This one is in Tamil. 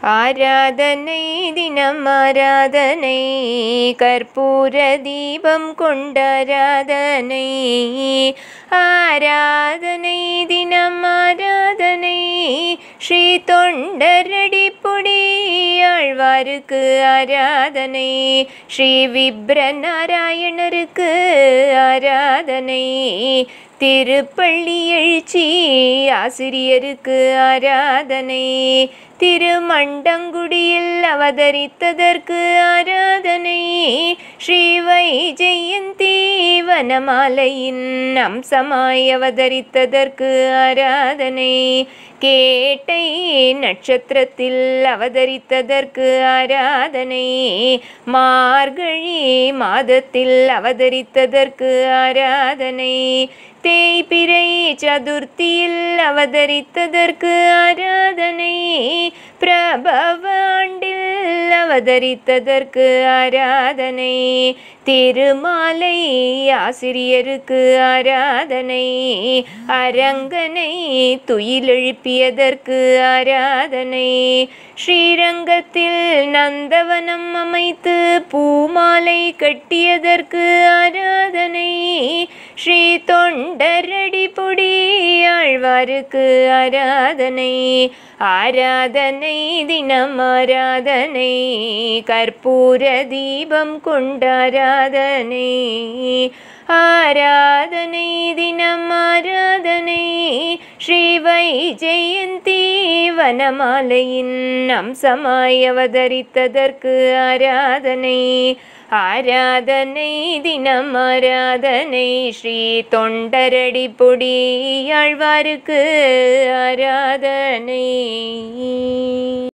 ஆராதனை தினம் ஆராதனை கற்பூர தீபம் கொண்டாராதனை ஆராதனை தினம் ஆராதனை ஸ்ரீ தொண்டரடி பொடி ஆழ்வாருக்கு ஆராதனை ஸ்ரீ விப்ர நாராயணருக்கு ஆராதனை திருப்பள்ளி எழுச்சி ஆசிரியருக்கு ஆராதனை திருமண்டங்குடியில் அவதரித்ததற்கு ஆராதனை ஸ்ரீ வைஜெயந்தி வனமாலையின் அம்சமாய் அவதரித்ததற்கு ஆராதனை கேட்டை நட்சத்திரத்தில் அவதரித்ததற்கு ஆராதனை மார்கழி மாதத்தில் அவதரித்ததற்கு ஆராதனை தேய்பிறை சதுர்த்தியில் அவதரித்ததற்கு ஆராதனை பிரபவ ஆண்டில் அவதரித்ததற்கு ஆராதனை திருமாலை ஆசிரியருக்கு ஆராதனை அரங்கனை துயிலெழுப்பியதற்கு ஆராதனை ஸ்ரீரங்கத்தில் நந்தவனம் அமைத்து பூமாலை கட்டியதற்கு ஆராதனை ஸ்ரீ தொண்டரடி பொடி ஆழ்வாருக்கு ஆராதனை ஆராதனை தினம் ஆராதனை கற்பூர தீபம் கொண்டாராதனை ஆராதனை தினம் ஆராதனை ஸ்ரீ வைஜெயந்தி வனமாலையின் அம்சமாய் அவதரித்ததற்கு ஆராதனை ஆராதனை தினம் ஆராதனை ஸ்ரீ தொண்டரடி பொடி ஆழ்வாருக்கு ஆராதனை